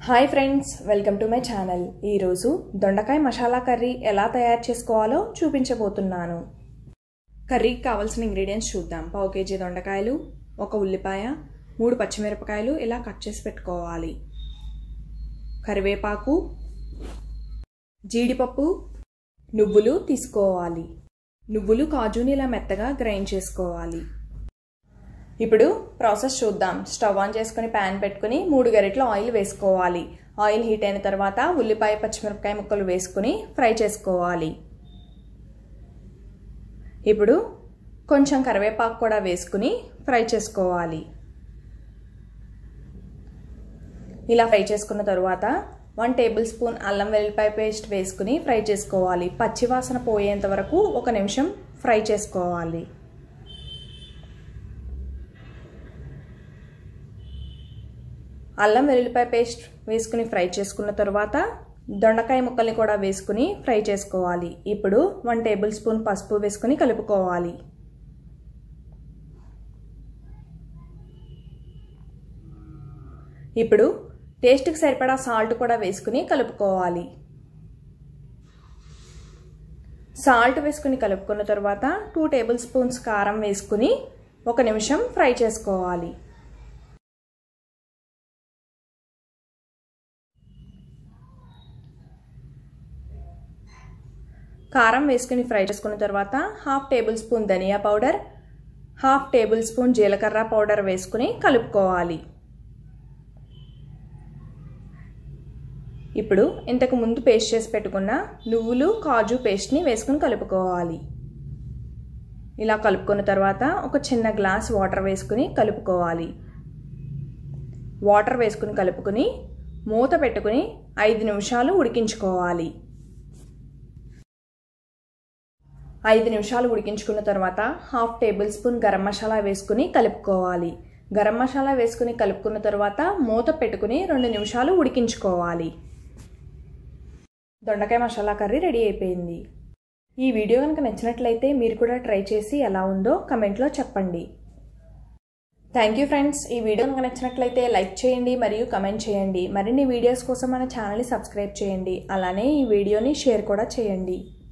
hi friends welcome to my channel ఈరోజు దొండకాయ masala curry ఎలా తయారు చేసుకోవాలో చూపించబోతున్నాను కర్రీకి కావాల్సిన ఇంగ్రీడియంట్స్ చూద్దాం పావు కేజీ దొండకాయలు ఒక ఉల్లిపాయ మూడు పచ్చిమిరపకాయలు ఇలా కట్ చేసి పెట్టుకోవాలి కరివేపాకు జీడిపప్పు నువ్వులు తీసుకోవాలి నువ్వులు కాజుని ఇలా మెత్తగా గ్రైండ్ చేసుకోవాలి ఇప్పుడు ప్రాసెస్ చూద్దాం స్టవ్ ఆన్ చేసుకుని ప్యాన్ పెట్టుకుని మూడు గరిటెలు ఆయిల్ వేసుకోవాలి ఆయిల్ హీట్ అయిన తర్వాత ఉల్లిపాయ పచ్చిమిరపకాయ ముక్కలు వేసుకుని ఫ్రై చేసుకోవాలి ఇప్పుడు కొంచెం కరివేపాకు కూడా వేసుకుని ఫ్రై చేసుకోవాలి ఇలా ఫ్రై చేసుకున్న తర్వాత వన్ టేబుల్ స్పూన్ అల్లం వెల్లిపాయ పేస్ట్ వేసుకుని ఫ్రై చేసుకోవాలి పచ్చివాసన పోయేంత వరకు ఒక నిమిషం ఫ్రై చేసుకోవాలి అల్లం వెల్లుల్లిపాయ పేస్ట్ వేసుకుని ఫ్రై చేసుకున్న తర్వాత దొండకాయ ముక్కల్ని కూడా వేసుకుని ఫ్రై చేసుకోవాలి ఇప్పుడు వన్ టేబుల్ స్పూన్ పసుపు వేసుకుని కలుపుకోవాలి ఇప్పుడు టేస్ట్కి సరిపడా సాల్ట్ కూడా వేసుకుని కలుపుకోవాలి సాల్ట్ వేసుకుని కలుపుకున్న తర్వాత టూ టేబుల్ స్పూన్స్ కారం వేసుకుని ఒక నిమిషం ఫ్రై చేసుకోవాలి కారం వేసుకుని ఫ్రై చేసుకున్న తర్వాత హాఫ్ టేబుల్ స్పూన్ ధనియా పౌడర్ హాఫ్ టేబుల్ స్పూన్ జీలకర్ర పౌడర్ వేసుకుని కలుపుకోవాలి ఇప్పుడు ఇంతకు ముందు పేస్ట్ చేసి పెట్టుకున్న నువ్వులు కాజు పేస్ట్ని వేసుకుని కలుపుకోవాలి ఇలా కలుపుకున్న తర్వాత ఒక చిన్న గ్లాస్ వాటర్ వేసుకుని కలుపుకోవాలి వాటర్ వేసుకుని కలుపుకుని మూత పెట్టుకుని ఐదు నిమిషాలు ఉడికించుకోవాలి ఐదు నిమిషాలు ఉడికించుకున్న తర్వాత half tablespoon garam masala వేసుకుని కలుపుకోవాలి గరం మసాలా వేసుకుని కలుపుకున్న తర్వాత మూత పెట్టుకుని రెండు నిమిషాలు ఉడికించుకోవాలి దొండకాయ మసాలా కర్రీ రెడీ అయిపోయింది ఈ వీడియో కనుక నచ్చినట్లయితే మీరు కూడా ట్రై చేసి ఎలా ఉందో కమెంట్లో చెప్పండి థ్యాంక్ యూ ఫ్రెండ్స్ ఈ వీడియో కనుక నచ్చినట్లయితే లైక్ చేయండి మరియు కమెంట్ చేయండి మరిన్ని వీడియోస్ కోసం మన ఛానల్ని సబ్స్క్రైబ్ చేయండి అలానే ఈ వీడియోని షేర్ కూడా చేయండి